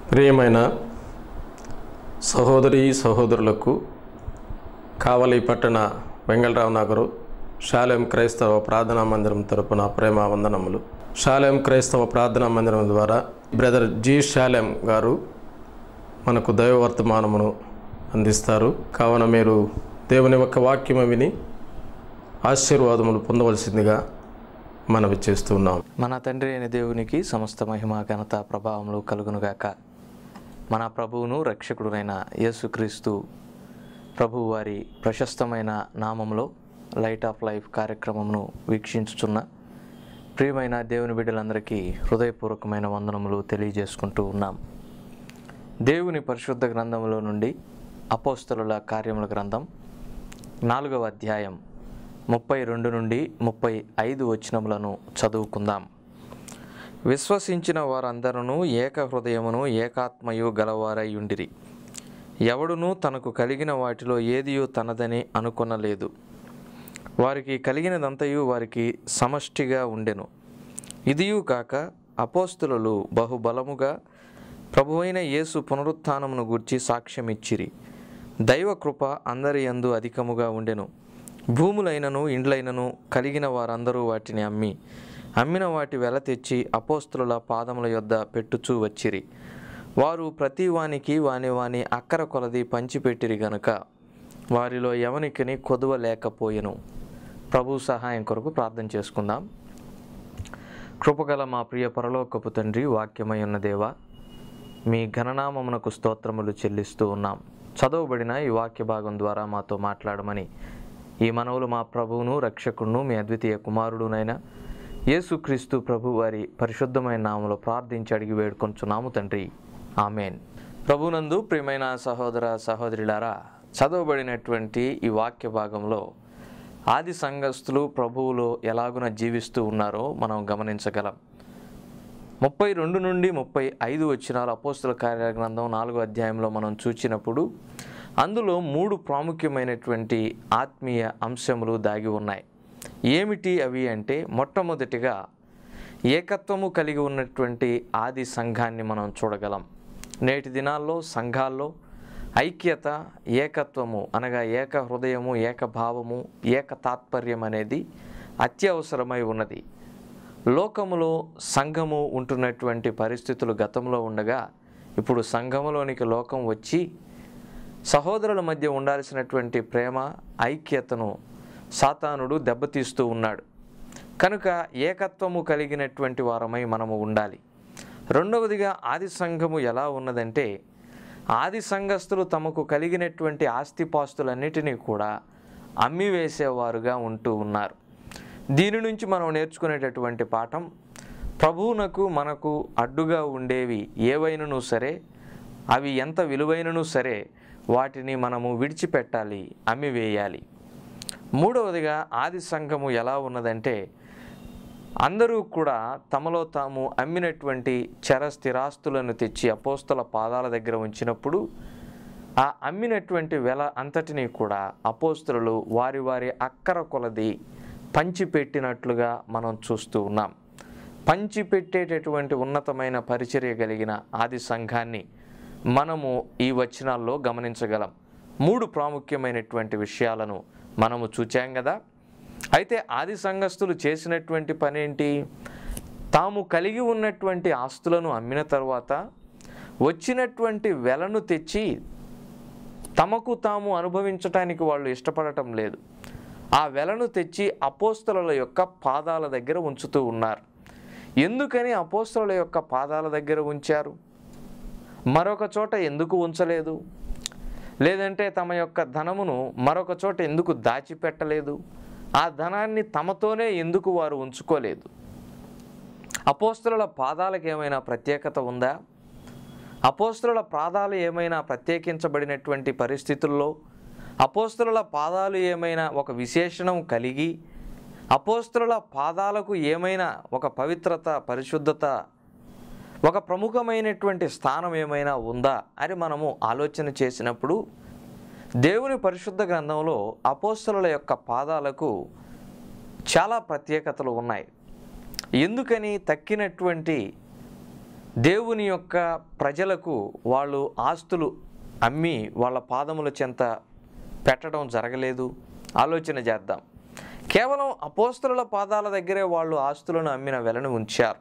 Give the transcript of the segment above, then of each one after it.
ప్రియమైన సహోదరి సహోదరులకు కావలి పట్టణ వెంగళరావు నగరు శాలెం క్రైస్తవ ప్రార్థనా మందిరం తరపున ప్రేమ వందనములు శాలెం క్రైస్తవ ప్రార్థనా మందిరం ద్వారా బ్రదర్ జి శాలెం గారు మనకు దైవ వర్తమానమును అందిస్తారు కావున మీరు దేవుని యొక్క వాక్యము విని ఆశీర్వాదములు పొందవలసిందిగా మనవి చేస్తున్నాం మన తండ్రి అయిన దేవునికి సమస్త మహిమ ఘనత ప్రభావములు కలుగునుగాక మన ప్రభువును రక్షకుడునైన యేసుక్రీస్తు ప్రభు వారి ప్రశస్తమైన నామములో లైట్ ఆఫ్ లైఫ్ కార్యక్రమమును వీక్షించుచున్న ప్రియమైన దేవుని బిడ్డలందరికీ హృదయపూర్వకమైన వందనములు తెలియజేసుకుంటూ ఉన్నాం దేవుని పరిశుద్ధ గ్రంథములో నుండి అపోస్తలుల కార్యముల గ్రంథం నాలుగవ అధ్యాయం ముప్పై రెండు నుండి ముప్పై ఐదు వచనములను చదువుకుందాం విశ్వసించిన వారందరూ ఏక హృదయమును ఏకాత్మయు గలవారై ఉండిరి ఎవడునూ తనకు కలిగిన వాటిలో ఏదియో తనదని అనుకొనలేదు వారికి కలిగినదంతయు వారికి సమష్టిగా ఉండెను ఇదియు కాక అపోస్తులు బహుబలముగా ప్రభువైన యేసు పునరుత్థానమును గూర్చి సాక్ష్యమిచ్చిరి దైవ కృప అందరి యందు అధికముగా ఉండెను భూములైనను ఇండ్లైనను కలిగిన వారందరూ వాటిని అమ్మి అమ్మిన వాటి వెల తెచ్చి అపోస్తుల పాదముల యొద్ద పెట్టుచూ వచ్చిరి వారు ప్రతి వానికి వాని వాని అక్కర కొలది పంచిపెట్టిరి గనుక వారిలో ఎవనికిని కొదువ లేకపోయెను ప్రభు సహాయం కొరకు ప్రార్థన చేసుకుందాం కృపగల మా ప్రియ పరలోకపు తండ్రి వాక్యమై ఉన్న దేవా మీ ఘననామమునకు స్తోత్రములు చెల్లిస్తూ ఉన్నాం చదవబడిన ఈ వాక్య భాగం ద్వారా మాతో మాట్లాడమని ఈ మనవులు మా ప్రభువును రక్షకుడును మీ అద్వితీయ కుమారుడునైన యేసుక్రీస్తు ప్రభు వారి పరిశుద్ధమైన నామలో ప్రార్థించి అడిగి వేడుకొంచున్నాము తండ్రి ఆమెన్ ప్రభునందు ప్రియమైన సహోదర సహోదరులారా చదవబడినటువంటి ఈ వాక్య భాగంలో ఆది సంఘస్థులు ప్రభువులో ఎలాగున జీవిస్తూ ఉన్నారో మనం గమనించగలం ముప్పై రెండు నుండి ముప్పై ఐదు వచ్చినాలు అపోస్తుల కార్యగ్రంథం నాలుగో అధ్యాయంలో మనం చూచినప్పుడు అందులో మూడు ప్రాముఖ్యమైనటువంటి ఆత్మీయ అంశములు దాగి ఉన్నాయి ఏమిటి అవి అంటే మొట్టమొదటిగా ఏకత్వము కలిగి ఉన్నటువంటి ఆది సంఘాన్ని మనం చూడగలం నేటి దినాల్లో సంఘాల్లో ఐక్యత ఏకత్వము అనగా ఏక హృదయము ఏకభావము ఏక తాత్పర్యం అనేది అత్యవసరమై ఉన్నది లోకములో సంఘము ఉంటున్నటువంటి పరిస్థితులు గతంలో ఉండగా ఇప్పుడు సంఘములోనికి లోకం వచ్చి సహోదరుల మధ్య ఉండాల్సినటువంటి ప్రేమ ఐక్యతను సాతానుడు దెబ్బతీస్తూ ఉన్నాడు కనుక ఏకత్వము కలిగినటువంటి వారమై మనము ఉండాలి రెండవదిగా ఆది సంఘము ఎలా ఉన్నదంటే ఆది సంఘస్థులు తమకు కలిగినటువంటి ఆస్తిపాస్తులన్నిటినీ కూడా అమ్మివేసేవారుగా ఉంటూ ఉన్నారు దీని నుంచి మనం నేర్చుకునేటటువంటి పాఠం ప్రభువునకు మనకు అడ్డుగా ఉండేవి ఏవైనను సరే అవి ఎంత విలువైనను సరే వాటిని మనము విడిచిపెట్టాలి అమ్మివేయాలి మూడవదిగా ఆది సంఘము ఎలా ఉన్నదంటే అందరూ కూడా తమలో తాము అమ్మినటువంటి చర స్థిరాస్తులను తెచ్చి అపోస్తల పాదాల దగ్గర ఉంచినప్పుడు ఆ అమ్మినటువంటి వెల అంతటినీ కూడా అపోస్తులు వారి వారి అక్కర కొలది పంచిపెట్టినట్లుగా మనం చూస్తూ ఉన్నాం పంచిపెట్టేటటువంటి ఉన్నతమైన పరిచర్య కలిగిన ఆది సంఘాన్ని మనము ఈ వచనాల్లో గమనించగలం మూడు ప్రాముఖ్యమైనటువంటి విషయాలను మనము చూచాం కదా అయితే ఆది సంఘస్థులు చేసినటువంటి పని ఏంటి తాము కలిగి ఉన్నటువంటి ఆస్తులను అమ్మిన తర్వాత వచ్చినటువంటి వెలను తెచ్చి తమకు తాము అనుభవించటానికి వాళ్ళు ఇష్టపడటం లేదు ఆ వెలను తెచ్చి అపోస్తల యొక్క పాదాల దగ్గర ఉంచుతూ ఉన్నారు ఎందుకని అపోస్తల యొక్క పాదాల దగ్గర ఉంచారు మరొక చోట ఎందుకు ఉంచలేదు లేదంటే తమ యొక్క ధనమును మరొక చోట ఎందుకు దాచిపెట్టలేదు ఆ ధనాన్ని తమతోనే ఎందుకు వారు ఉంచుకోలేదు అపోస్తుల పాదాలకు ఏమైనా ప్రత్యేకత ఉందా అపోస్తుల పాదాలు ఏమైనా ప్రత్యేకించబడినటువంటి పరిస్థితుల్లో అపోస్తుల పాదాలు ఏమైనా ఒక విశేషణం కలిగి అపోస్తుల పాదాలకు ఏమైనా ఒక పవిత్రత పరిశుద్ధత ఒక ప్రముఖమైనటువంటి స్థానం ఏమైనా ఉందా అని మనము ఆలోచన చేసినప్పుడు దేవుని పరిశుద్ధ గ్రంథంలో అపోస్తలుల యొక్క పాదాలకు చాలా ప్రత్యేకతలు ఉన్నాయి ఎందుకని తక్కినటువంటి దేవుని యొక్క ప్రజలకు వాళ్ళు ఆస్తులు అమ్మి వాళ్ళ పాదముల చెంత పెట్టడం జరగలేదు ఆలోచన చేద్దాం కేవలం అపోస్తలుల పాదాల దగ్గరే వాళ్ళు ఆస్తులను అమ్మిన వెలను ఉంచారు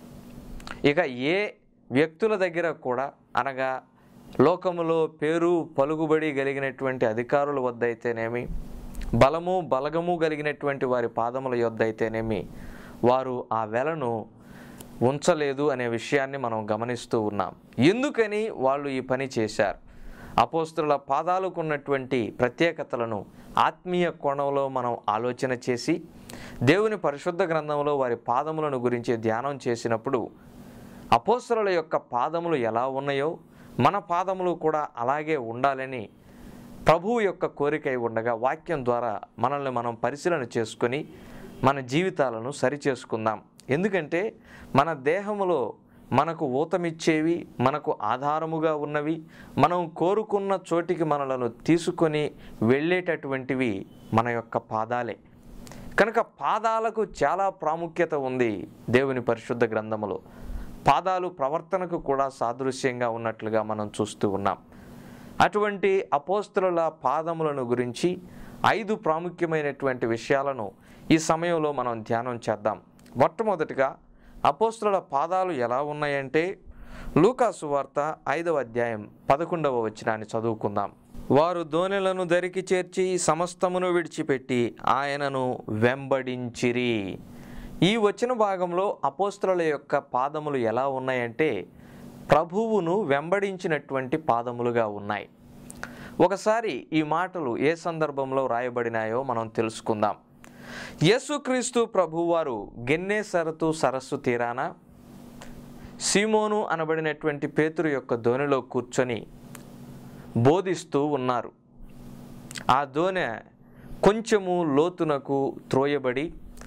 ఇక ఏ వ్యక్తుల దగ్గర కూడా అనగా లోకములో పేరు పలుకుబడి కలిగినటువంటి అధికారుల వద్ద అయితేనేమి బలము బలగము కలిగినటువంటి వారి పాదముల యొద్ద అయితేనేమి వారు ఆ వెలను ఉంచలేదు అనే విషయాన్ని మనం గమనిస్తూ ఉన్నాం ఎందుకని వాళ్ళు ఈ పని చేశారు అపోస్తుల పాదాలకు ఉన్నటువంటి ప్రత్యేకతలను ఆత్మీయ కోణంలో మనం ఆలోచన చేసి దేవుని పరిశుద్ధ గ్రంథంలో వారి పాదములను గురించి ధ్యానం చేసినప్పుడు అపోస్తలుల యొక్క పాదములు ఎలా ఉన్నాయో మన పాదములు కూడా అలాగే ఉండాలని ప్రభువు యొక్క కోరిక అయి ఉండగా వాక్యం ద్వారా మనల్ని మనం పరిశీలన చేసుకొని మన జీవితాలను సరిచేసుకుందాం ఎందుకంటే మన దేహములో మనకు ఊతమిచ్చేవి మనకు ఆధారముగా ఉన్నవి మనం కోరుకున్న చోటికి మనలను తీసుకొని వెళ్ళేటటువంటివి మన యొక్క పాదాలే కనుక పాదాలకు చాలా ప్రాముఖ్యత ఉంది దేవుని పరిశుద్ధ గ్రంథములో పాదాలు ప్రవర్తనకు కూడా సాదృశ్యంగా ఉన్నట్లుగా మనం చూస్తూ ఉన్నాం అటువంటి అపోస్తుల పాదములను గురించి ఐదు ప్రాముఖ్యమైనటువంటి విషయాలను ఈ సమయంలో మనం ధ్యానం చేద్దాం మొట్టమొదటిగా అపోస్తుల పాదాలు ఎలా ఉన్నాయంటే లూకాసు వార్త ఐదవ అధ్యాయం పదకొండవ వచనాన్ని చదువుకుందాం వారు దోణెలను దరికి చేర్చి సమస్తమును విడిచిపెట్టి ఆయనను వెంబడించిరి ఈ వచ్చిన భాగంలో అపోస్తుల యొక్క పాదములు ఎలా ఉన్నాయంటే ప్రభువును వెంబడించినటువంటి పాదములుగా ఉన్నాయి ఒకసారి ఈ మాటలు ఏ సందర్భంలో రాయబడినాయో మనం తెలుసుకుందాం యేసుక్రీస్తు ప్రభువారు గెన్నేసరతు సరస్సు తీరాన సీమోను అనబడినటువంటి పేతురు యొక్క దోణిలో కూర్చొని బోధిస్తూ ఉన్నారు ఆ దోణె కొంచెము లోతునకు త్రోయబడి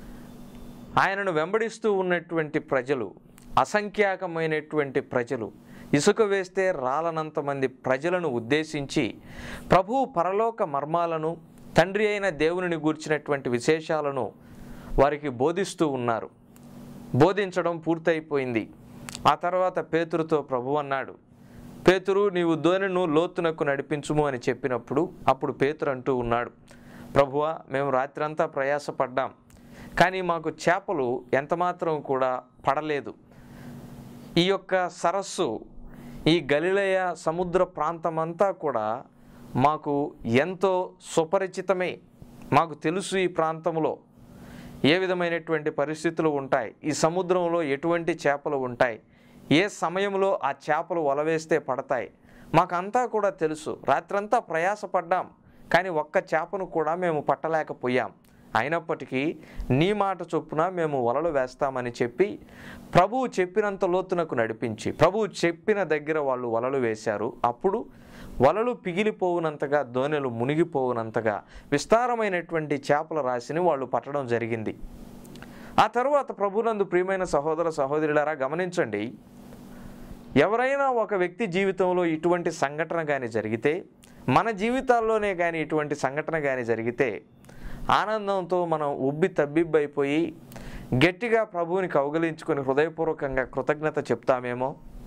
ఆయనను వెంబడిస్తూ ఉన్నటువంటి ప్రజలు అసంఖ్యాకమైనటువంటి ప్రజలు ఇసుక వేస్తే రాలనంత మంది ప్రజలను ఉద్దేశించి ప్రభువు పరలోక మర్మాలను తండ్రి అయిన దేవునిని గూర్చినటువంటి విశేషాలను వారికి బోధిస్తూ ఉన్నారు బోధించడం పూర్తయిపోయింది ఆ తర్వాత పేతురుతో ప్రభు అన్నాడు పేతురు నీవు ధోనిను లోతునకు నడిపించుము అని చెప్పినప్పుడు అప్పుడు పేతురు అంటూ ఉన్నాడు ప్రభువా మేము రాత్రంతా ప్రయాసపడ్డాం కానీ మాకు చేపలు ఎంతమాత్రం కూడా పడలేదు ఈ యొక్క సరస్సు ఈ గలిలయ సముద్ర ప్రాంతమంతా కూడా మాకు ఎంతో సుపరిచితమే మాకు తెలుసు ఈ ప్రాంతంలో ఏ విధమైనటువంటి పరిస్థితులు ఉంటాయి ఈ సముద్రంలో ఎటువంటి చేపలు ఉంటాయి ఏ సమయంలో ఆ చేపలు వలవేస్తే పడతాయి మాకంతా కూడా తెలుసు రాత్రంతా ప్రయాసపడ్డాం కానీ ఒక్క చేపను కూడా మేము పట్టలేకపోయాం అయినప్పటికీ నీ మాట చొప్పున మేము వలలు వేస్తామని చెప్పి ప్రభువు చెప్పినంత లోతునకు నడిపించి ప్రభువు చెప్పిన దగ్గర వాళ్ళు వలలు వేశారు అప్పుడు వలలు పిగిలిపోవునంతగా దోణెలు మునిగిపోవునంతగా విస్తారమైనటువంటి చేపల రాశిని వాళ్ళు పట్టడం జరిగింది ఆ తరువాత ప్రభునందు ప్రియమైన సహోదర సహోదరులారా గమనించండి ఎవరైనా ఒక వ్యక్తి జీవితంలో ఇటువంటి సంఘటన కానీ జరిగితే మన జీవితాల్లోనే కానీ ఇటువంటి సంఘటన కానీ జరిగితే ఆనందంతో మనం ఉబ్బి తబ్బిబ్బైపోయి గట్టిగా ప్రభువుని కౌగలించుకొని హృదయపూర్వకంగా కృతజ్ఞత చెప్తామేమో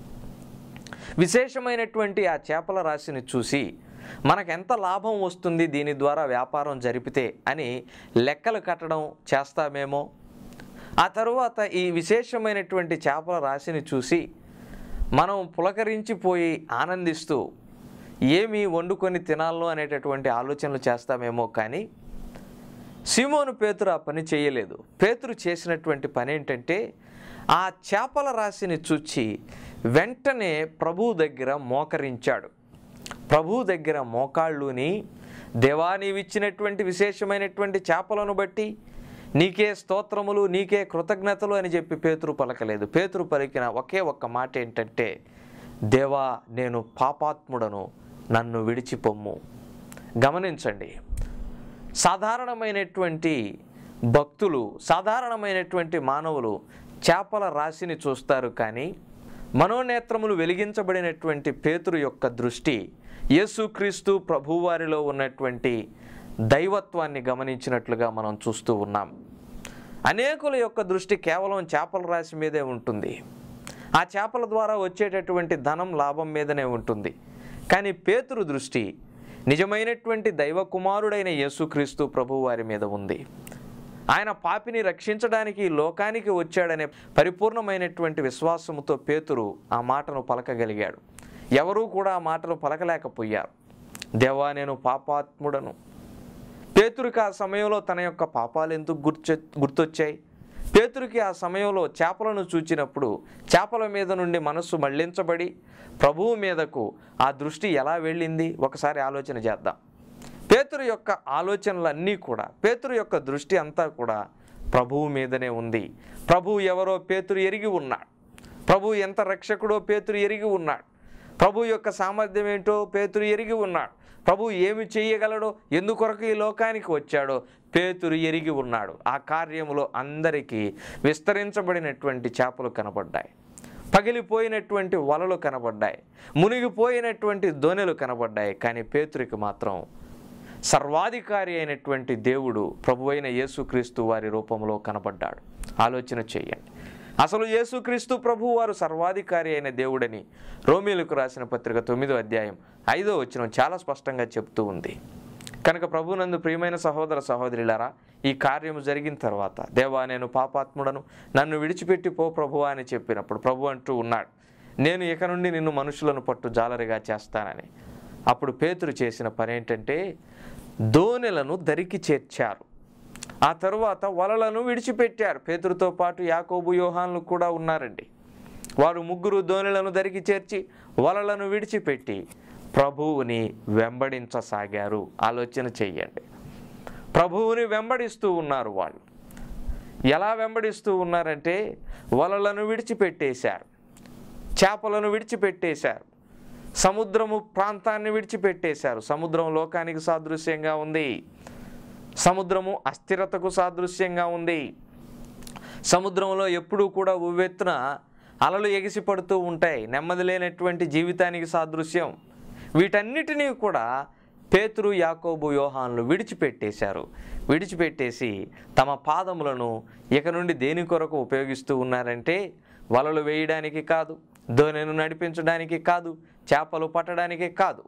విశేషమైనటువంటి ఆ చేపల రాశిని చూసి మనకు ఎంత లాభం వస్తుంది దీని ద్వారా వ్యాపారం జరిపితే అని లెక్కలు కట్టడం చేస్తామేమో ఆ తరువాత ఈ విశేషమైనటువంటి చేపల రాశిని చూసి మనం పులకరించిపోయి ఆనందిస్తూ ఏమి వండుకొని తినాలో అనేటటువంటి ఆలోచనలు చేస్తామేమో కానీ సిమోను పేతురు ఆ పని చేయలేదు పేతురు చేసినటువంటి పని ఏంటంటే ఆ చేపల రాశిని చూచి వెంటనే ప్రభువు దగ్గర మోకరించాడు ప్రభువు దగ్గర మోకాళ్ళుని దేవా నీవిచ్చినటువంటి విశేషమైనటువంటి చేపలను బట్టి నీకే స్తోత్రములు నీకే కృతజ్ఞతలు అని చెప్పి పేతురు పలకలేదు పేతురు పలికిన ఒకే ఒక్క మాట ఏంటంటే దేవా నేను పాపాత్ముడను నన్ను విడిచిపొమ్ము గమనించండి సాధారణమైనటువంటి భక్తులు సాధారణమైనటువంటి మానవులు చేపల రాశిని చూస్తారు కానీ మనోనేత్రములు వెలిగించబడినటువంటి పేతురు యొక్క దృష్టి యేసుక్రీస్తు ప్రభువారిలో ఉన్నటువంటి దైవత్వాన్ని గమనించినట్లుగా మనం చూస్తూ ఉన్నాం అనేకుల యొక్క దృష్టి కేవలం చేపల రాశి మీదే ఉంటుంది ఆ చేపల ద్వారా వచ్చేటటువంటి ధనం లాభం మీదనే ఉంటుంది కానీ పేతురు దృష్టి నిజమైనటువంటి దైవ కుమారుడైన యేసుక్రీస్తు ప్రభు వారి మీద ఉంది ఆయన పాపిని రక్షించడానికి ఈ లోకానికి వచ్చాడనే పరిపూర్ణమైనటువంటి విశ్వాసముతో పేతురు ఆ మాటను పలకగలిగాడు ఎవరూ కూడా ఆ మాటను పలకలేకపోయారు దేవా నేను పాపాత్ముడను పేతురికి ఆ సమయంలో తన యొక్క పాపాలు ఎందుకు గుర్చొ గుర్తొచ్చాయి పేతురికి ఆ సమయంలో చేపలను చూచినప్పుడు చేపల మీద నుండి మనస్సు మళ్లించబడి ప్రభువు మీదకు ఆ దృష్టి ఎలా వెళ్ళింది ఒకసారి ఆలోచన చేద్దాం పేతురు యొక్క ఆలోచనలన్నీ కూడా పేతురు యొక్క దృష్టి అంతా కూడా ప్రభువు మీదనే ఉంది ప్రభువు ఎవరో పేతురు ఎరిగి ఉన్నాడు ప్రభువు ఎంత రక్షకుడో పేతురు ఎరిగి ఉన్నాడు ప్రభు యొక్క సామర్థ్యం ఏంటో పేతురు ఎరిగి ఉన్నాడు ప్రభు ఏమి చేయగలడో ఎందుకొరకు ఈ లోకానికి వచ్చాడో పేతురు ఎరిగి ఉన్నాడు ఆ కార్యములో అందరికీ విస్తరించబడినటువంటి చేపలు కనబడ్డాయి పగిలిపోయినటువంటి వలలు కనబడ్డాయి మునిగిపోయినటువంటి దోణెలు కనబడ్డాయి కానీ పేతురికి మాత్రం సర్వాధికారి అయినటువంటి దేవుడు ప్రభువైన యేసుక్రీస్తు వారి రూపంలో కనబడ్డాడు ఆలోచన చేయండి అసలు యేసుక్రీస్తు ప్రభు వారు సర్వాధికారి అయిన దేవుడని రోమిలకు రాసిన పత్రిక తొమ్మిదో అధ్యాయం ఐదో వచనం చాలా స్పష్టంగా చెప్తూ ఉంది కనుక ప్రభునందు ప్రియమైన సహోదర సహోదరులారా ఈ కార్యము జరిగిన తర్వాత దేవా నేను పాపాత్ముడను నన్ను విడిచిపెట్టి పో ప్రభువా అని చెప్పినప్పుడు ప్రభు అంటూ ఉన్నాడు నేను ఇక నుండి నిన్ను మనుషులను పట్టు జాలరిగా చేస్తానని అప్పుడు పేతురు చేసిన పని ఏంటంటే దోనెలను దరికి చేర్చారు ఆ తరువాత వలలను విడిచిపెట్టారు పేతురుతో పాటు యాకోబు యోహాన్లు కూడా ఉన్నారండి వారు ముగ్గురు దోణెలను దరికి చేర్చి వలలను విడిచిపెట్టి ప్రభువుని వెంబడించసాగారు ఆలోచన చెయ్యండి ప్రభువుని వెంబడిస్తూ ఉన్నారు వాళ్ళు ఎలా వెంబడిస్తూ ఉన్నారంటే వలలను విడిచిపెట్టేశారు చేపలను విడిచిపెట్టేశారు సముద్రము ప్రాంతాన్ని విడిచిపెట్టేశారు సముద్రం లోకానికి సాదృశ్యంగా ఉంది సముద్రము అస్థిరతకు సాదృశ్యంగా ఉంది సముద్రంలో ఎప్పుడూ కూడా ఉవ్వెత్తున అలలు ఎగిసి పడుతూ ఉంటాయి నెమ్మది లేనటువంటి జీవితానికి సాదృశ్యం వీటన్నిటినీ కూడా పేతురు యాకోబు యోహాన్లు విడిచిపెట్టేశారు విడిచిపెట్టేసి తమ పాదములను ఇక నుండి దేని కొరకు ఉపయోగిస్తూ ఉన్నారంటే వలలు వేయడానికి కాదు దోణెను నడిపించడానికి కాదు చేపలు పట్టడానికి కాదు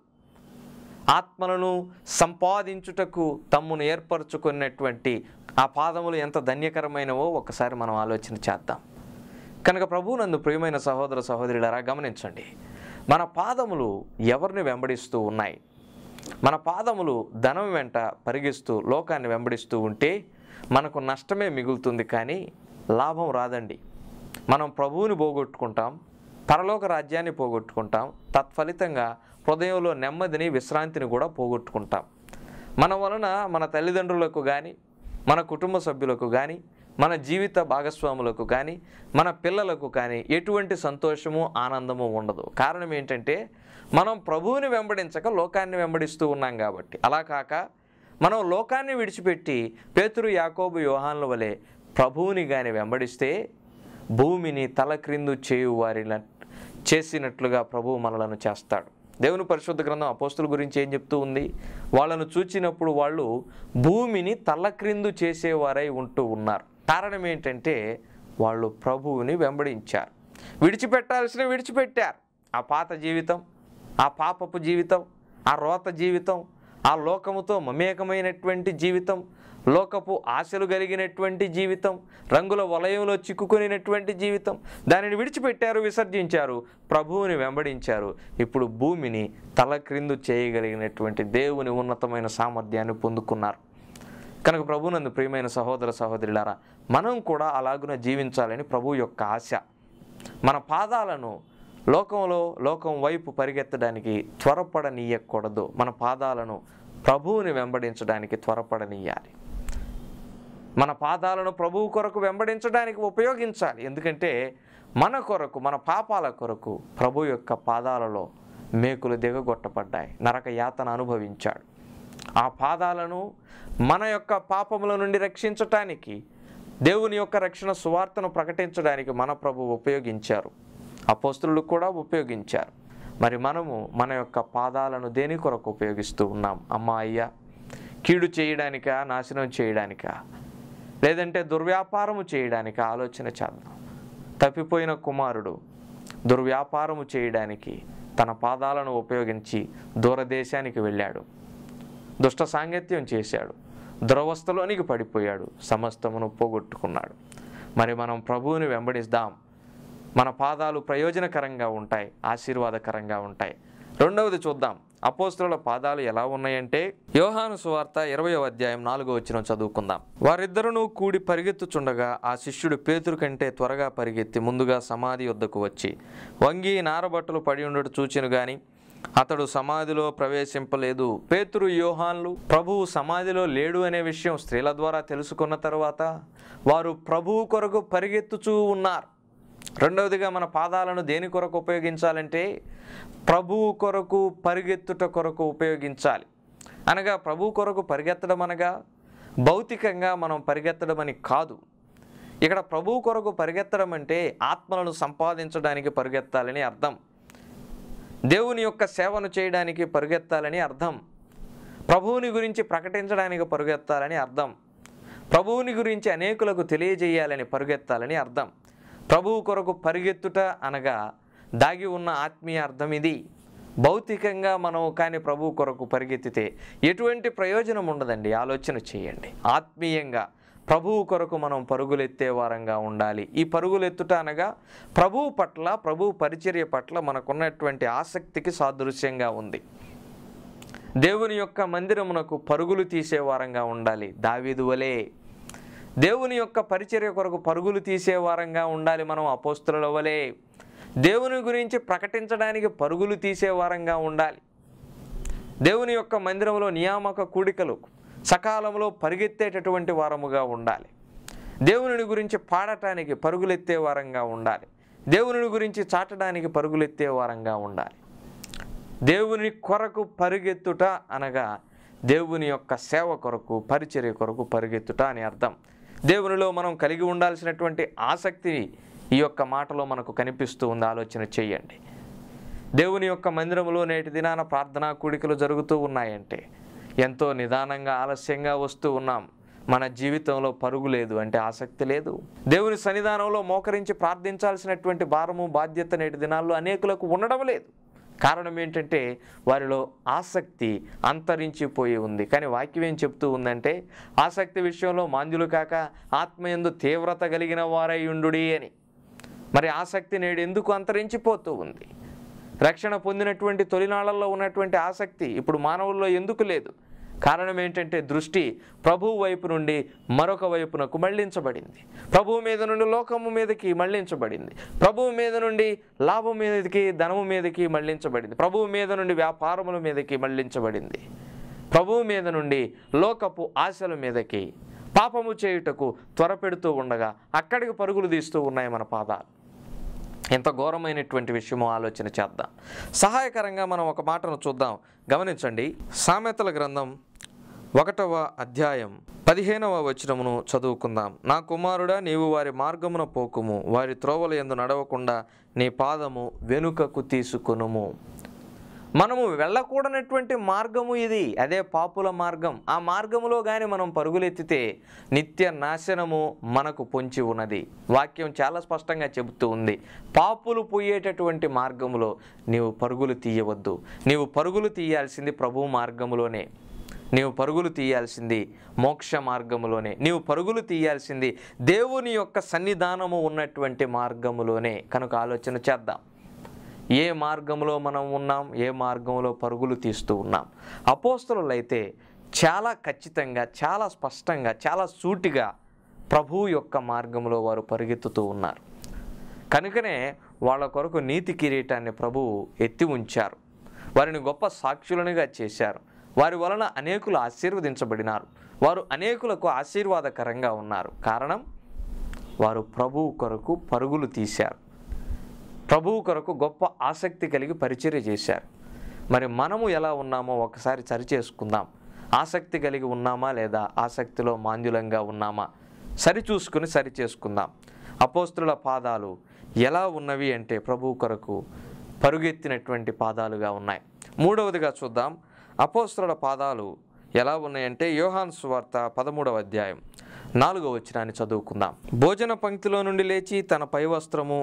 ఆత్మలను సంపాదించుటకు తమ్మును ఏర్పరచుకున్నటువంటి ఆ పాదములు ఎంత ధన్యకరమైనవో ఒకసారి మనం ఆలోచన చేద్దాం కనుక ప్రభు నందు ప్రియమైన సహోదర సహోదరులారా గమనించండి మన పాదములు ఎవరిని వెంబడిస్తూ ఉన్నాయి మన పాదములు ధనం వెంట పరిగిస్తూ లోకాన్ని వెంబడిస్తూ ఉంటే మనకు నష్టమే మిగులుతుంది కానీ లాభం రాదండి మనం ప్రభువుని పోగొట్టుకుంటాం పరలోక రాజ్యాన్ని పోగొట్టుకుంటాం తత్ఫలితంగా హృదయంలో నెమ్మదిని విశ్రాంతిని కూడా పోగొట్టుకుంటాం మన వలన మన తల్లిదండ్రులకు కానీ మన కుటుంబ సభ్యులకు కానీ మన జీవిత భాగస్వాములకు కానీ మన పిల్లలకు కానీ ఎటువంటి సంతోషము ఆనందము ఉండదు కారణం ఏంటంటే మనం ప్రభువుని వెంబడించక లోకాన్ని వెంబడిస్తూ ఉన్నాం కాబట్టి అలా కాక మనం లోకాన్ని విడిచిపెట్టి పేతురు యాకోబు యోహాన్ల వలె ప్రభువుని కానీ వెంబడిస్తే భూమిని తల క్రిందు చేయు వారిన చేసినట్లుగా ప్రభువు మనలను చేస్తాడు దేవుని పరిశుద్ధ గ్రంథం అపోస్తుల గురించి ఏం చెప్తూ ఉంది వాళ్ళను చూచినప్పుడు వాళ్ళు భూమిని తల క్రిందు చేసేవారై ఉంటూ ఉన్నారు కారణం ఏంటంటే వాళ్ళు ప్రభువుని వెంబడించారు విడిచిపెట్టాల్సిన విడిచిపెట్టారు ఆ పాత జీవితం ఆ పాపపు జీవితం ఆ రోత జీవితం ఆ లోకముతో మమేకమైనటువంటి జీవితం లోకపు ఆశలు కలిగినటువంటి జీవితం రంగుల వలయంలో చిక్కుకొనినటువంటి జీవితం దానిని విడిచిపెట్టారు విసర్జించారు ప్రభువుని వెంబడించారు ఇప్పుడు భూమిని తల క్రిందు చేయగలిగినటువంటి దేవుని ఉన్నతమైన సామర్థ్యాన్ని పొందుకున్నారు కనుక ప్రభునందు ప్రియమైన సహోదర సహోదరులారా మనం కూడా అలాగున జీవించాలని ప్రభు యొక్క ఆశ మన పాదాలను లోకంలో లోకం వైపు పరిగెత్తడానికి త్వరపడనీయకూడదు మన పాదాలను ప్రభువుని వెంబడించడానికి త్వరపడనీయాలి మన పాదాలను ప్రభువు కొరకు వెంబడించడానికి ఉపయోగించాలి ఎందుకంటే మన కొరకు మన పాపాల కొరకు ప్రభు యొక్క పాదాలలో మేకులు దిగగొట్టబడ్డాయి నరక యాతన అనుభవించాడు ఆ పాదాలను మన యొక్క పాపముల నుండి రక్షించటానికి దేవుని యొక్క రక్షణ సువార్తను ప్రకటించడానికి మన ప్రభు ఉపయోగించారు అపోస్తులు కూడా ఉపయోగించారు మరి మనము మన యొక్క పాదాలను దేని కొరకు ఉపయోగిస్తూ ఉన్నాం అమ్మా అయ్యా కీడు చేయడానికా నాశనం చేయడానికా లేదంటే దుర్వ్యాపారము చేయడానికి ఆలోచన చేద్దాం తప్పిపోయిన కుమారుడు దుర్వ్యాపారము చేయడానికి తన పాదాలను ఉపయోగించి దూరదేశానికి వెళ్ళాడు దుష్ట సాంగత్యం చేశాడు దురవస్థలోనికి పడిపోయాడు సమస్తమును పోగొట్టుకున్నాడు మరి మనం ప్రభువుని వెంబడిస్తాం మన పాదాలు ప్రయోజనకరంగా ఉంటాయి ఆశీర్వాదకరంగా ఉంటాయి రెండవది చూద్దాం అపోస్తుల పాదాలు ఎలా ఉన్నాయంటే యోహాను సువార్త ఇరవయో అధ్యాయం నాలుగో వచ్చిన చదువుకుందాం వారిద్దరును కూడి పరిగెత్తుచుండగా ఆ శిష్యుడు పేతురు కంటే త్వరగా పరిగెత్తి ముందుగా సమాధి వద్దకు వచ్చి వంగి నారబట్టలు పడి ఉండడు చూచెను గాని అతడు సమాధిలో ప్రవేశింపలేదు పేతురు యోహాన్లు ప్రభువు సమాధిలో లేడు అనే విషయం స్త్రీల ద్వారా తెలుసుకున్న తర్వాత వారు ప్రభువు కొరకు పరిగెత్తుచూ ఉన్నారు రెండవదిగా మన పాదాలను దేని కొరకు ఉపయోగించాలంటే ప్రభువు కొరకు పరిగెత్తుట కొరకు ఉపయోగించాలి అనగా ప్రభు కొరకు పరిగెత్తడం అనగా భౌతికంగా మనం పరిగెత్తడం అని కాదు ఇక్కడ ప్రభు కొరకు పరిగెత్తడం అంటే ఆత్మలను సంపాదించడానికి పరిగెత్తాలని అర్థం దేవుని యొక్క సేవను చేయడానికి పరుగెత్తాలని అర్థం ప్రభువుని గురించి ప్రకటించడానికి పరుగెత్తాలని అర్థం ప్రభువుని గురించి అనేకులకు తెలియజేయాలని పరుగెత్తాలని అర్థం ప్రభువు కొరకు పరిగెత్తుట అనగా దాగి ఉన్న ఆత్మీయ అర్థం ఇది భౌతికంగా మనం కానీ ప్రభు కొరకు పరిగెత్తితే ఎటువంటి ప్రయోజనం ఉండదండి ఆలోచన చేయండి ఆత్మీయంగా ప్రభువు కొరకు మనం పరుగులెత్తే వారంగా ఉండాలి ఈ పరుగులెత్తుట అనగా ప్రభువు పట్ల ప్రభువు పరిచర్య పట్ల మనకున్నటువంటి ఆసక్తికి సాదృశ్యంగా ఉంది దేవుని యొక్క మందిరమునకు పరుగులు తీసే వారంగా ఉండాలి దావీదు వలే దేవుని యొక్క పరిచర్య కొరకు పరుగులు తీసే వారంగా ఉండాలి మనం అపోస్తుల వలే దేవుని గురించి ప్రకటించడానికి పరుగులు తీసే వారంగా ఉండాలి దేవుని యొక్క మందిరంలో నియామక కూడికలు సకాలంలో పరిగెత్తేటటువంటి వారముగా ఉండాలి దేవుని గురించి పాడటానికి పరుగులెత్తే వారంగా ఉండాలి దేవుని గురించి చాటడానికి పరుగులెత్తే వారంగా ఉండాలి దేవుని కొరకు పరిగెత్తుట అనగా దేవుని యొక్క సేవ కొరకు పరిచర్య కొరకు పరిగెత్తుట అని అర్థం దేవునిలో మనం కలిగి ఉండాల్సినటువంటి ఆసక్తి ఈ యొక్క మాటలో మనకు కనిపిస్తూ ఉంది ఆలోచన చేయండి దేవుని యొక్క మందిరంలో నేటి దినాన ప్రార్థనా కూడికలు జరుగుతూ ఉన్నాయంటే ఎంతో నిదానంగా ఆలస్యంగా వస్తూ ఉన్నాం మన జీవితంలో పరుగు లేదు అంటే ఆసక్తి లేదు దేవుని సన్నిధానంలో మోకరించి ప్రార్థించాల్సినటువంటి భారము బాధ్యత నేటి దినాల్లో అనేకులకు ఉండడం లేదు కారణం ఏంటంటే వారిలో ఆసక్తి అంతరించిపోయి ఉంది కానీ వాక్యం ఏం చెప్తూ ఉందంటే ఆసక్తి విషయంలో మాంద్యులు కాక ఆత్మయందు తీవ్రత కలిగిన వారై ఉండుడి అని మరి ఆసక్తి నేడు ఎందుకు అంతరించిపోతూ ఉంది రక్షణ పొందినటువంటి తొలినాళ్లలో ఉన్నటువంటి ఆసక్తి ఇప్పుడు మానవుల్లో ఎందుకు లేదు కారణం ఏంటంటే దృష్టి ప్రభువు వైపు నుండి మరొక వైపునకు మళ్లించబడింది ప్రభువు మీద నుండి లోకము మీదకి మళ్లించబడింది ప్రభువు మీద నుండి లాభం మీదకి ధనము మీదకి మళ్లించబడింది ప్రభువు మీద నుండి వ్యాపారముల మీదకి మళ్లించబడింది ప్రభువు మీద నుండి లోకపు ఆశల మీదకి పాపము చేయుటకు త్వరపెడుతూ ఉండగా అక్కడికి పరుగులు తీస్తూ ఉన్నాయి మన పాదాలు ఎంత ఘోరమైనటువంటి విషయమో ఆలోచన చేద్దాం సహాయకరంగా మనం ఒక మాటను చూద్దాం గమనించండి సామెతల గ్రంథం ఒకటవ అధ్యాయం పదిహేనవ వచనమును చదువుకుందాం నా కుమారుడా నీవు వారి మార్గమున పోకుము వారి త్రోవల ఎందు నడవకుండా నీ పాదము వెనుకకు తీసుకొనుము మనము వెళ్ళకూడనటువంటి మార్గము ఇది అదే పాపుల మార్గం ఆ మార్గములో కానీ మనం పరుగులెత్తితే నిత్య నాశనము మనకు పొంచి ఉన్నది వాక్యం చాలా స్పష్టంగా చెబుతూ ఉంది పాపులు పోయేటటువంటి మార్గములో నీవు పరుగులు తీయవద్దు నీవు పరుగులు తీయాల్సింది ప్రభు మార్గములోనే నీవు పరుగులు తీయాల్సింది మోక్ష మార్గములోనే నీవు పరుగులు తీయాల్సింది దేవుని యొక్క సన్నిధానము ఉన్నటువంటి మార్గములోనే కనుక ఆలోచన చేద్దాం ఏ మార్గంలో మనం ఉన్నాం ఏ మార్గంలో పరుగులు తీస్తూ ఉన్నాం అపోస్తలు అయితే చాలా ఖచ్చితంగా చాలా స్పష్టంగా చాలా సూటిగా ప్రభువు యొక్క మార్గంలో వారు పరిగెత్తుతూ ఉన్నారు కనుకనే వాళ్ళ కొరకు నీతి కిరీటాన్ని ప్రభువు ఎత్తి ఉంచారు వారిని గొప్ప సాక్షులనుగా చేశారు వారి వలన అనేకులు ఆశీర్వదించబడినారు వారు అనేకులకు ఆశీర్వాదకరంగా ఉన్నారు కారణం వారు ప్రభువు కొరకు పరుగులు తీశారు ప్రభువు కొరకు గొప్ప ఆసక్తి కలిగి పరిచర్య చేశారు మరి మనము ఎలా ఉన్నామో ఒకసారి సరిచేసుకుందాం ఆసక్తి కలిగి ఉన్నామా లేదా ఆసక్తిలో మాంద్యులంగా ఉన్నామా సరి చూసుకుని సరి చేసుకుందాం అపోస్తుల పాదాలు ఎలా ఉన్నవి అంటే ప్రభువు కొరకు పరుగెత్తినటువంటి పాదాలుగా ఉన్నాయి మూడవదిగా చూద్దాం అపోస్తుల పాదాలు ఎలా ఉన్నాయంటే యోహాన్ సువార్త పదమూడవ అధ్యాయం నాలుగవ వచనాన్ని చదువుకుందాం భోజన పంక్తిలో నుండి లేచి తన పై వస్త్రము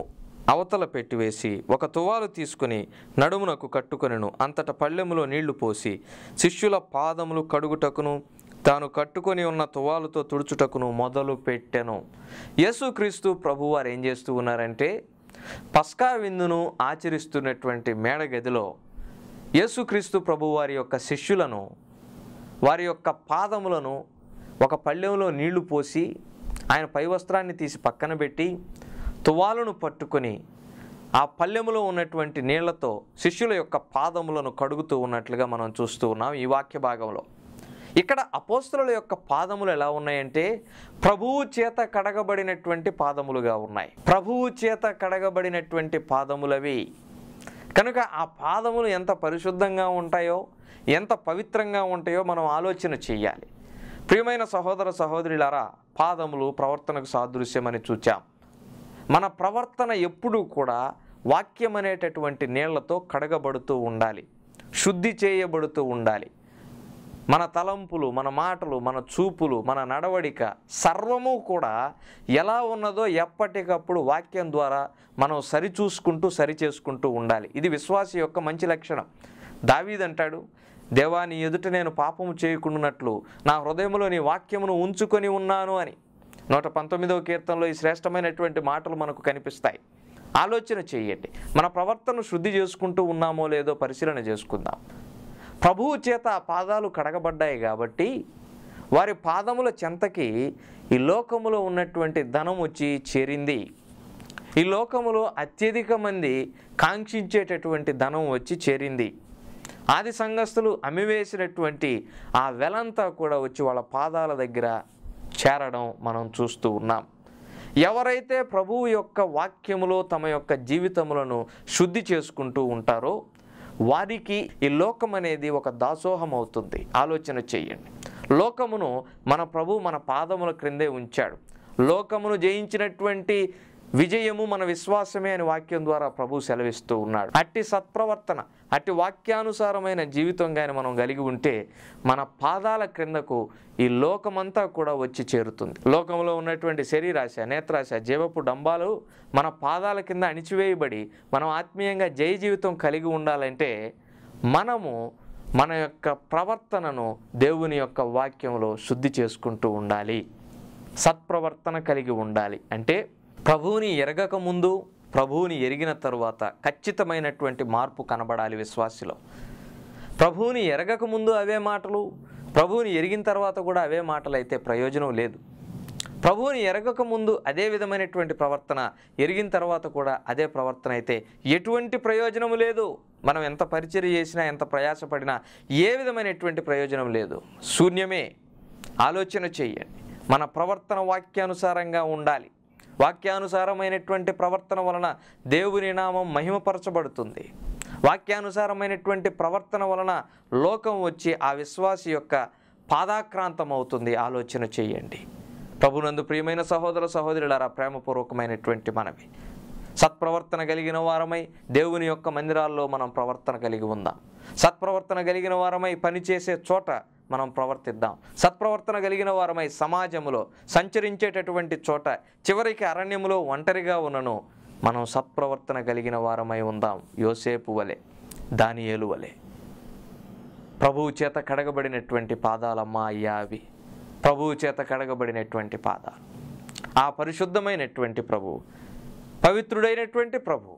అవతల పెట్టివేసి ఒక తువాలు తీసుకుని నడుమునకు కట్టుకొనెను అంతట పళ్ళెములో నీళ్లు పోసి శిష్యుల పాదములు కడుగుటకును తాను కట్టుకొని ఉన్న తువాలుతో తుడుచుటకును మొదలు పెట్టెను యేసుక్రీస్తు ప్రభువారు ఏం చేస్తూ ఉన్నారంటే పస్కా విందును ఆచరిస్తున్నటువంటి మేడగదిలో యేసుక్రీస్తు ప్రభువారి యొక్క శిష్యులను వారి యొక్క పాదములను ఒక పళ్ళెంలో నీళ్లు పోసి ఆయన పై వస్త్రాన్ని తీసి పక్కన పెట్టి తువాలును పట్టుకొని ఆ పళ్ళెములో ఉన్నటువంటి నీళ్లతో శిష్యుల యొక్క పాదములను కడుగుతూ ఉన్నట్లుగా మనం చూస్తూ ఉన్నాం ఈ వాక్య భాగంలో ఇక్కడ అపోస్తుల యొక్క పాదములు ఎలా ఉన్నాయంటే ప్రభువు చేత కడగబడినటువంటి పాదములుగా ఉన్నాయి ప్రభువు చేత కడగబడినటువంటి పాదములవి కనుక ఆ పాదములు ఎంత పరిశుద్ధంగా ఉంటాయో ఎంత పవిత్రంగా ఉంటాయో మనం ఆలోచన చేయాలి ప్రియమైన సహోదర సహోదరులారా పాదములు ప్రవర్తనకు సాదృశ్యమని చూచాం మన ప్రవర్తన ఎప్పుడూ కూడా వాక్యం అనేటటువంటి నీళ్లతో కడగబడుతూ ఉండాలి శుద్ధి చేయబడుతూ ఉండాలి మన తలంపులు మన మాటలు మన చూపులు మన నడవడిక సర్వము కూడా ఎలా ఉన్నదో ఎప్పటికప్పుడు వాక్యం ద్వారా మనం సరిచూసుకుంటూ సరి చేసుకుంటూ ఉండాలి ఇది విశ్వాసి యొక్క మంచి లక్షణం దావీదంటాడు దేవా నీ ఎదుట నేను పాపము చేయకుండానట్లు నా హృదయంలో నీ వాక్యమును ఉంచుకొని ఉన్నాను అని నూట పంతొమ్మిదవ కీర్తనలో ఈ శ్రేష్టమైనటువంటి మాటలు మనకు కనిపిస్తాయి ఆలోచన చేయండి మన ప్రవర్తన శుద్ధి చేసుకుంటూ ఉన్నామో లేదో పరిశీలన చేసుకుందాం ప్రభువు చేత ఆ పాదాలు కడగబడ్డాయి కాబట్టి వారి పాదముల చెంతకి ఈ లోకములో ఉన్నటువంటి ధనం వచ్చి చేరింది ఈ లోకములో అత్యధిక మంది కాంక్షించేటటువంటి ధనం వచ్చి చేరింది ఆది సంఘస్థులు అమ్మివేసినటువంటి ఆ వెలంతా కూడా వచ్చి వాళ్ళ పాదాల దగ్గర చేరడం మనం చూస్తూ ఉన్నాం ఎవరైతే ప్రభువు యొక్క వాక్యములో తమ యొక్క జీవితములను శుద్ధి చేసుకుంటూ ఉంటారో వారికి ఈ లోకం అనేది ఒక దాసోహం అవుతుంది ఆలోచన చేయండి లోకమును మన ప్రభు మన పాదముల క్రిందే ఉంచాడు లోకమును జయించినటువంటి విజయము మన విశ్వాసమే అని వాక్యం ద్వారా ప్రభు సెలవిస్తూ ఉన్నాడు అట్టి సత్ప్రవర్తన అట్టి వాక్యానుసారమైన జీవితం కానీ మనం కలిగి ఉంటే మన పాదాల క్రిందకు ఈ లోకమంతా కూడా వచ్చి చేరుతుంది లోకంలో ఉన్నటువంటి శరీరాశ నేత్రాశ జీవపు డంబాలు మన పాదాల కింద అణిచివేయబడి మనం ఆత్మీయంగా జయ జీవితం కలిగి ఉండాలంటే మనము మన యొక్క ప్రవర్తనను దేవుని యొక్క వాక్యంలో శుద్ధి చేసుకుంటూ ఉండాలి సత్ప్రవర్తన కలిగి ఉండాలి అంటే ప్రభువుని ఎరగక ముందు ప్రభువుని ఎరిగిన తరువాత ఖచ్చితమైనటువంటి మార్పు కనబడాలి విశ్వాసిలో ప్రభువుని ఎరగక ముందు అవే మాటలు ప్రభువుని ఎరిగిన తర్వాత కూడా అవే మాటలు అయితే ప్రయోజనం లేదు ప్రభువుని ఎరగక ముందు అదే విధమైనటువంటి ప్రవర్తన ఎరిగిన తర్వాత కూడా అదే ప్రవర్తన అయితే ఎటువంటి ప్రయోజనము లేదు మనం ఎంత పరిచయం చేసినా ఎంత ప్రయాసపడినా ఏ విధమైనటువంటి ప్రయోజనం లేదు శూన్యమే ఆలోచన చేయండి మన ప్రవర్తన వాక్యానుసారంగా ఉండాలి వాక్యానుసారమైనటువంటి ప్రవర్తన వలన దేవుని నామం మహిమపరచబడుతుంది వాక్యానుసారమైనటువంటి ప్రవర్తన వలన లోకం వచ్చి ఆ విశ్వాసి యొక్క పాదాక్రాంతం అవుతుంది ఆలోచన చేయండి ప్రభునందు ప్రియమైన సహోదర సహోదరులారా ప్రేమపూర్వకమైనటువంటి మనవి సత్ప్రవర్తన కలిగిన వారమై దేవుని యొక్క మందిరాల్లో మనం ప్రవర్తన కలిగి ఉందాం సత్ప్రవర్తన కలిగిన వారమై పనిచేసే చోట మనం ప్రవర్తిద్దాం సత్ప్రవర్తన కలిగిన వారమై సమాజంలో సంచరించేటటువంటి చోట చివరికి అరణ్యములో ఒంటరిగా ఉన్నను మనం సత్ప్రవర్తన కలిగిన వారమై ఉందాం యోసేపు వలె దానియేలు వలె ప్రభువు చేత కడగబడినటువంటి పాదాలమ్మా అయ్యా అవి ప్రభువు చేత కడగబడినటువంటి పాదాలు ఆ పరిశుద్ధమైనటువంటి ప్రభువు పవిత్రుడైనటువంటి ప్రభువు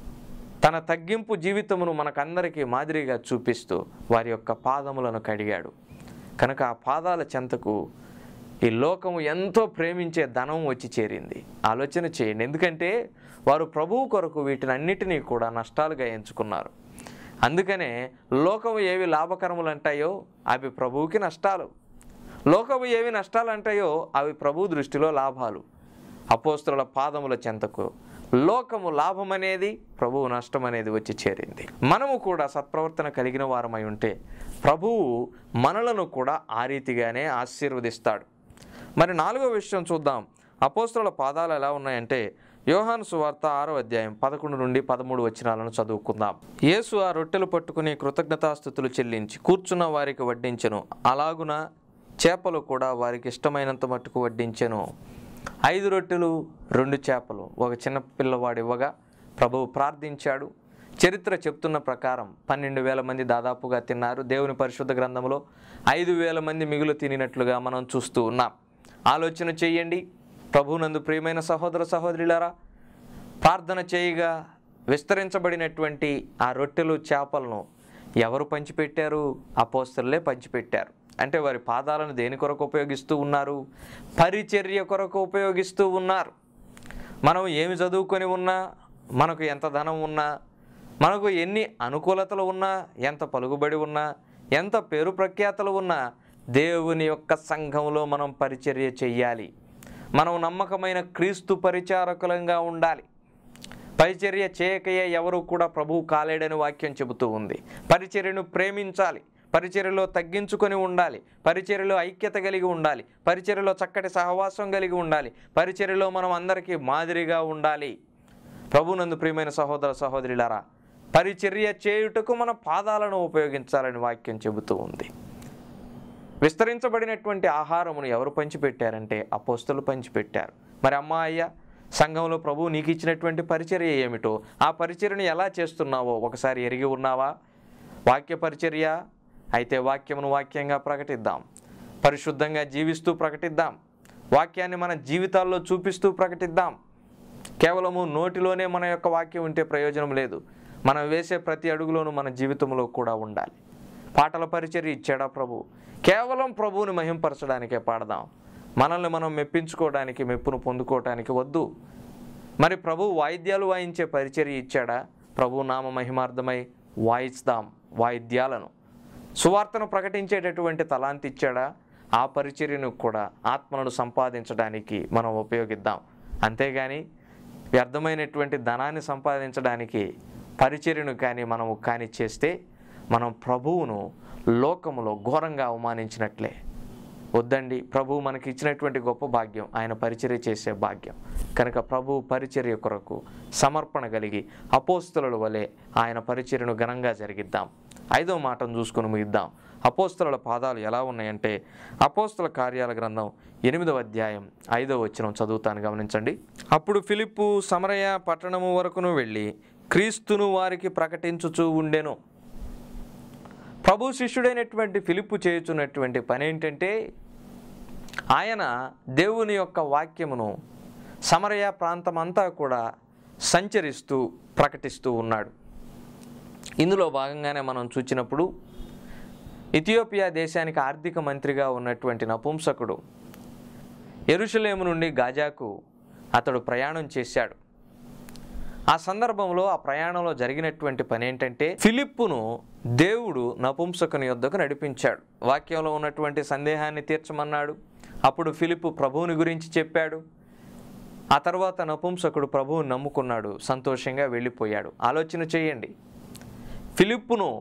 తన తగ్గింపు జీవితమును మనకందరికీ మాదిరిగా చూపిస్తూ వారి యొక్క పాదములను కడిగాడు కనుక ఆ పాదాల చెంతకు ఈ లోకము ఎంతో ప్రేమించే ధనం వచ్చి చేరింది ఆలోచన చేయండి ఎందుకంటే వారు ప్రభువు కొరకు వీటిని అన్నిటినీ కూడా నష్టాలుగా ఎంచుకున్నారు అందుకనే లోకము ఏవి లాభకరములు అంటాయో అవి ప్రభువుకి నష్టాలు లోకము ఏవి నష్టాలు అంటాయో అవి ప్రభు దృష్టిలో లాభాలు అపోస్తుల పాదముల చెంతకు లోకము లాభం అనేది ప్రభువు నష్టం అనేది వచ్చి చేరింది మనము కూడా సత్ప్రవర్తన కలిగిన వారమై ఉంటే ప్రభువు మనలను కూడా ఆ రీతిగానే ఆశీర్వదిస్తాడు మరి నాలుగో విషయం చూద్దాం అపోస్తుల పాదాలు ఎలా ఉన్నాయంటే యోహాను సువార్త ఆరో అధ్యాయం పదకొండు నుండి పదమూడు వచనాలను చదువుకుందాం యేసు ఆ రొట్టెలు పట్టుకుని కృతజ్ఞతాస్థుతులు చెల్లించి కూర్చున్న వారికి వడ్డించెను అలాగున చేపలు కూడా వారికి ఇష్టమైనంత మట్టుకు వడ్డించెను ఐదు రొట్టెలు రెండు చేపలు ఒక చిన్న పిల్లవాడు ఇవ్వగా ప్రభువు ప్రార్థించాడు చరిత్ర చెప్తున్న ప్రకారం పన్నెండు వేల మంది దాదాపుగా తిన్నారు దేవుని పరిశుద్ధ గ్రంథంలో ఐదు వేల మంది మిగులు తినినట్లుగా మనం చూస్తూ ఉన్నాం ఆలోచన చేయండి ప్రభువునందు ప్రియమైన సహోదర సహోదరులారా ప్రార్థన చేయగా విస్తరించబడినటువంటి ఆ రొట్టెలు చేపలను ఎవరు పంచిపెట్టారు అపోస్తలే పంచిపెట్టారు అంటే వారి పాదాలను దేని కొరకు ఉపయోగిస్తూ ఉన్నారు పరిచర్య కొరకు ఉపయోగిస్తూ ఉన్నారు మనం ఏమి చదువుకొని ఉన్నా మనకు ఎంత ధనం ఉన్నా మనకు ఎన్ని అనుకూలతలు ఉన్నా ఎంత పలుకుబడి ఉన్నా ఎంత పేరు ప్రఖ్యాతలు ఉన్నా దేవుని యొక్క సంఘంలో మనం పరిచర్య చెయ్యాలి మనం నమ్మకమైన క్రీస్తు పరిచారకులంగా ఉండాలి పరిచర్య చేయకయే ఎవరు కూడా ప్రభువు కాలేడని వాక్యం చెబుతూ ఉంది పరిచర్యను ప్రేమించాలి పరిచర్యలో తగ్గించుకొని ఉండాలి పరిచర్యలో ఐక్యత కలిగి ఉండాలి పరిచర్యలో చక్కటి సహవాసం కలిగి ఉండాలి పరిచర్యలో మనం అందరికీ మాదిరిగా ఉండాలి ప్రభునందు ప్రియమైన సహోదర సహోదరులారా పరిచర్య చేయుటకు మన పాదాలను ఉపయోగించాలని వాక్యం చెబుతూ ఉంది విస్తరించబడినటువంటి ఆహారమును ఎవరు పంచిపెట్టారంటే అపోస్తులు పంచిపెట్టారు మరి అమ్మా అయ్య సంఘంలో ప్రభువు నీకు ఇచ్చినటువంటి పరిచర్య ఏమిటో ఆ పరిచర్యను ఎలా చేస్తున్నావో ఒకసారి ఎరిగి ఉన్నావా వాక్య పరిచర్య అయితే వాక్యమును వాక్యంగా ప్రకటిద్దాం పరిశుద్ధంగా జీవిస్తూ ప్రకటిద్దాం వాక్యాన్ని మన జీవితాల్లో చూపిస్తూ ప్రకటిద్దాం కేవలము నోటిలోనే మన యొక్క వాక్యం ఉంటే ప్రయోజనం లేదు మనం వేసే ప్రతి అడుగులోనూ మన జీవితంలో కూడా ఉండాలి పాటల పరిచర్య ఇచ్చాడా ప్రభు కేవలం ప్రభువుని మహింపరచడానికే పాడదాం మనల్ని మనం మెప్పించుకోవడానికి మెప్పును పొందుకోవడానికి వద్దు మరి ప్రభు వాయిద్యాలు వాయించే పరిచర్య ఇచ్చాడా ప్రభు నామ మహిమార్థమై వాయిస్తాం వాయిద్యాలను సువార్తను ప్రకటించేటటువంటి తలాంతి ఇచ్చాడా ఆ పరిచర్యను కూడా ఆత్మలను సంపాదించడానికి మనం ఉపయోగిద్దాం అంతేగాని వ్యర్థమైనటువంటి ధనాన్ని సంపాదించడానికి పరిచర్యను కానీ మనము కానీ చేస్తే మనం ప్రభువును లోకములో ఘోరంగా అవమానించినట్లే వద్దండి ప్రభువు మనకి ఇచ్చినటువంటి గొప్ప భాగ్యం ఆయన పరిచర్య చేసే భాగ్యం కనుక ప్రభు పరిచర్య కొరకు సమర్పణ కలిగి అపోస్తుల వలె ఆయన పరిచర్యను ఘనంగా జరిగిద్దాం ఐదో మాటను చూసుకొని ముగిద్దాం అపోస్తుల పాదాలు ఎలా ఉన్నాయంటే అపోస్తుల కార్యాల గ్రంథం ఎనిమిదవ అధ్యాయం ఐదవ వచనం చదువుతాను గమనించండి అప్పుడు ఫిలిప్పు సమరయ పట్టణము వరకును వెళ్ళి క్రీస్తును వారికి ప్రకటించుచూ ఉండెను ప్రభు శిష్యుడైనటువంటి ఫిలిప్పు చేయుచున్నటువంటి పని ఏంటంటే ఆయన దేవుని యొక్క వాక్యమును సమరయ ప్రాంతమంతా కూడా సంచరిస్తూ ప్రకటిస్తూ ఉన్నాడు ఇందులో భాగంగానే మనం చూచినప్పుడు ఇథియోపియా దేశానికి ఆర్థిక మంత్రిగా ఉన్నటువంటి నపుంసకుడు ఎరుషలేము నుండి గాజాకు అతడు ప్రయాణం చేశాడు ఆ సందర్భంలో ఆ ప్రయాణంలో జరిగినటువంటి పని ఏంటంటే ఫిలిప్పును దేవుడు నపుంసకుని యొద్దకు నడిపించాడు వాక్యంలో ఉన్నటువంటి సందేహాన్ని తీర్చమన్నాడు అప్పుడు ఫిలిప్పు ప్రభువుని గురించి చెప్పాడు ఆ తర్వాత నపుంసకుడు ప్రభువుని నమ్ముకున్నాడు సంతోషంగా వెళ్ళిపోయాడు ఆలోచన చేయండి ఫిలిప్పును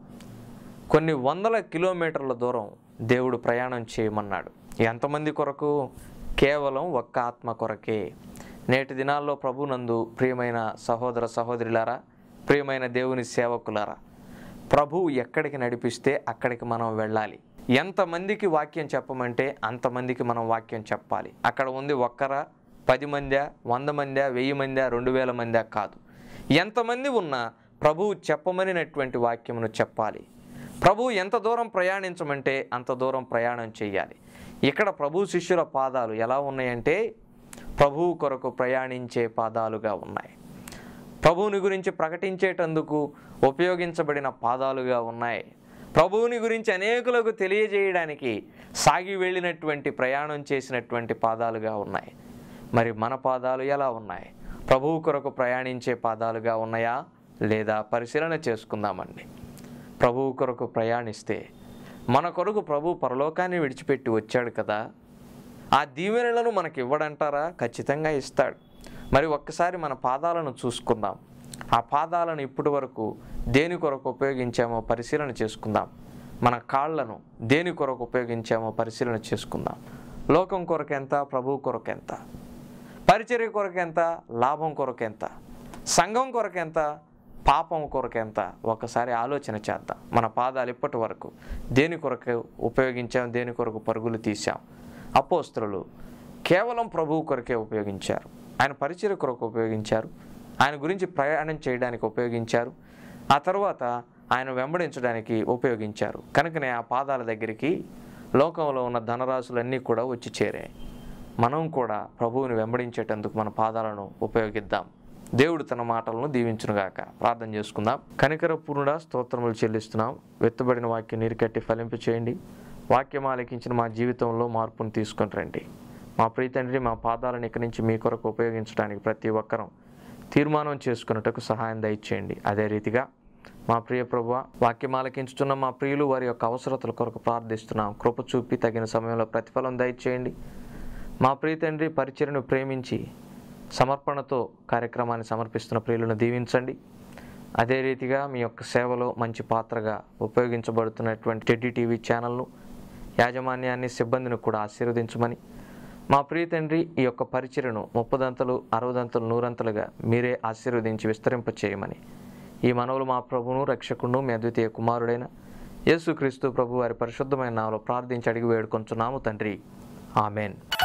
కొన్ని వందల కిలోమీటర్ల దూరం దేవుడు ప్రయాణం చేయమన్నాడు ఎంతమంది కొరకు కేవలం ఒక్క ఆత్మ కొరకే నేటి దినాల్లో ప్రభునందు ప్రియమైన సహోదర సహోదరులారా ప్రియమైన దేవుని సేవకులారా ప్రభువు ఎక్కడికి నడిపిస్తే అక్కడికి మనం వెళ్ళాలి ఎంతమందికి వాక్యం చెప్పమంటే అంతమందికి మనం వాక్యం చెప్పాలి అక్కడ ఉంది ఒక్కరా పది మందా వంద మందా వెయ్యి మందా రెండు వేల మందా కాదు ఎంతమంది ఉన్నా ప్రభువు చెప్పమనినటువంటి వాక్యమును చెప్పాలి ప్రభు ఎంత దూరం ప్రయాణించమంటే అంత దూరం ప్రయాణం చేయాలి ఇక్కడ ప్రభు శిష్యుల పాదాలు ఎలా ఉన్నాయంటే ప్రభువు కొరకు ప్రయాణించే పాదాలుగా ఉన్నాయి ప్రభువుని గురించి ప్రకటించేటందుకు ఉపయోగించబడిన పాదాలుగా ఉన్నాయి ప్రభువుని గురించి అనేకులకు తెలియజేయడానికి సాగి వెళ్ళినటువంటి ప్రయాణం చేసినటువంటి పాదాలుగా ఉన్నాయి మరి మన పాదాలు ఎలా ఉన్నాయి ప్రభువు కొరకు ప్రయాణించే పాదాలుగా ఉన్నాయా లేదా పరిశీలన చేసుకుందామండి ప్రభువు కొరకు ప్రయాణిస్తే మన కొరకు ప్రభు పరలోకాన్ని విడిచిపెట్టి వచ్చాడు కదా ఆ దీవెనలను మనకి ఇవ్వడంటారా ఖచ్చితంగా ఇస్తాడు మరి ఒక్కసారి మన పాదాలను చూసుకుందాం ఆ పాదాలను ఇప్పటి వరకు దేని కొరకు ఉపయోగించామో పరిశీలన చేసుకుందాం మన కాళ్ళను దేని కొరకు ఉపయోగించామో పరిశీలన చేసుకుందాం లోకం కొరకు ఎంత ప్రభువు కొరకు ఎంత పరిచర్య కొరకు ఎంత లాభం కొరకు ఎంత సంఘం కొరకు ఎంత పాపం కొరకు ఎంత ఒకసారి ఆలోచన చేద్దాం మన పాదాలు ఇప్పటి వరకు దేని కొరకు ఉపయోగించాం దేని కొరకు పరుగులు తీసాం అపోస్తులు కేవలం ప్రభువు కొరకే ఉపయోగించారు ఆయన పరిచయ కొరకు ఉపయోగించారు ఆయన గురించి ప్రయాణం చేయడానికి ఉపయోగించారు ఆ తర్వాత ఆయన వెంబడించడానికి ఉపయోగించారు కనుకనే ఆ పాదాల దగ్గరికి లోకంలో ఉన్న ధనరాశులన్నీ కూడా వచ్చి చేరాయి మనం కూడా ప్రభువుని వెంబడించేటందుకు మన పాదాలను ఉపయోగిద్దాం దేవుడు తన మాటలను దీవించునుగాక ప్రార్థన చేసుకుందాం కనికర పూర్ణ స్తోత్రములు చెల్లిస్తున్నాం వెత్తబడిన వాక్యం నీరు కట్టి ఫలింపు చేయండి వాక్యం ఆలకించిన మా జీవితంలో మార్పును తీసుకొని రండి మా ప్రీతండ్రి మా పాదాలను ఇక్కడి నుంచి మీ కొరకు ఉపయోగించడానికి ప్రతి ఒక్కరం తీర్మానం చేసుకున్నట్టుకు సహాయం దయచేయండి అదే రీతిగా మా ప్రియ ప్రభు వాక్యం ఆలకించుతున్న మా ప్రియులు వారి యొక్క అవసరతల కొరకు ప్రార్థిస్తున్నాం కృప చూపి తగిన సమయంలో ప్రతిఫలం దయచేయండి మా ప్రియ తండ్రి పరిచయను ప్రేమించి సమర్పణతో కార్యక్రమాన్ని సమర్పిస్తున్న ప్రియులను దీవించండి అదే రీతిగా మీ యొక్క సేవలో మంచి పాత్రగా ఉపయోగించబడుతున్నటువంటి టెడ్డి టీవీ ఛానల్ను యాజమాన్యాన్ని సిబ్బందిని కూడా ఆశీర్వదించమని మా ప్రియ తండ్రి ఈ యొక్క పరిచయను ముప్పదంతలు అరవదంతలు నూరంతలుగా మీరే ఆశీర్వదించి విస్తరింప చేయమని ఈ మనవులు మా ప్రభువును రక్షకును మీ అద్వితీయ కుమారుడైన యేసుక్రీస్తు ప్రభు వారి పరిశుద్ధమైన నామలో ప్రార్థించి అడిగి వేడుకొంచున్నాము తండ్రి ఆమెన్